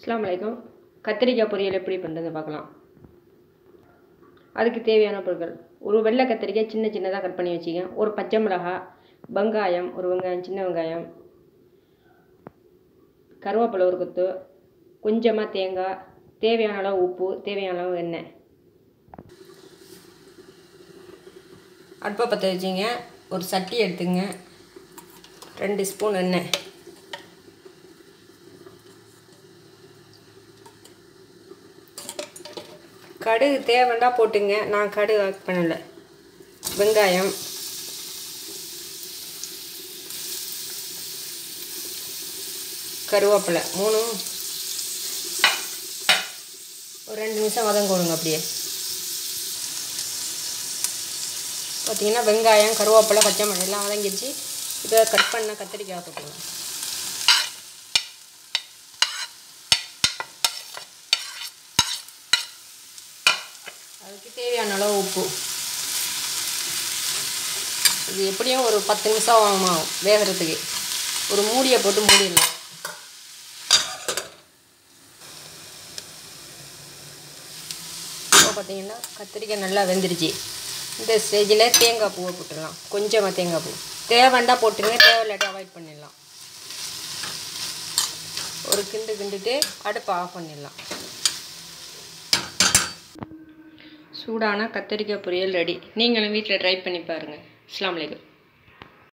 அஸ்ஸலாமு அலைக்கும் கத்திரிக்காய் பொரியல் எப்படி பண்ணுறது பார்க்கலாம் அதுக்கு தேவையான பொருட்கள் ஒரு வெள்ளை கத்திரிக்காய் சின்ன சின்னதாக கட் பண்ணி வச்சுக்க ஒரு பச்சை மிளகாய் வெங்காயம் ஒரு வெங்காயம் சின்ன வெங்காயம் கருவேப்பிலை ஒரு கொத்து கொஞ்சமாக தேங்காய் தேவையான அளவு உப்பு தேவையான அளவு எண்ணெய் அடுப்பை பற்ற வச்சுங்க ஒரு சட்டி எடுத்துங்க ரெண்டு ஸ்பூன் எண்ணெய் கடுகு தேவைண்டா போட்டுங்க நான் கடுகு ஆட் பண்ணலை வெங்காயம் கருவேப்பிலை மூணும் ஒரு ரெண்டு நிமிஷம் வதங்க விடுங்க அப்படியே பார்த்தீங்கன்னா வெங்காயம் கருவேப்பிலை பச்சை மிளகாய் எல்லாம் வதங்கிடுச்சு இதை கட் பண்ண கத்திரிக்காய் போட்டுங்க அதுக்கு தேவையான அளவு உப்பு இது எப்படியும் ஒரு பத்து நிமிஷம் ஆகும் வேகிறதுக்கு ஒரு மூடியை போட்டு மூடிடலாம் இப்போ பார்த்தீங்கன்னா கத்திரிக்காய் நல்லா வெந்துருச்சு இந்த ஸ்டேஜில் தேங்காய் பூவை போட்டுடலாம் கொஞ்சமாக தேங்காய் பூ தேவைண்டா போட்டுருங்க தேவையில்லாட்டி அவாய்ட் பண்ணிடலாம் ஒரு கிண்டு கிண்டுட்டு அடுப்பை ஆஃப் பண்ணிடலாம் சூடான கத்திரிக்காய் பொரியல் ரெடி நீங்களும் வீட்டில் ட்ரை பண்ணி பாருங்கள் அஸ்லாம் வலைக்கம்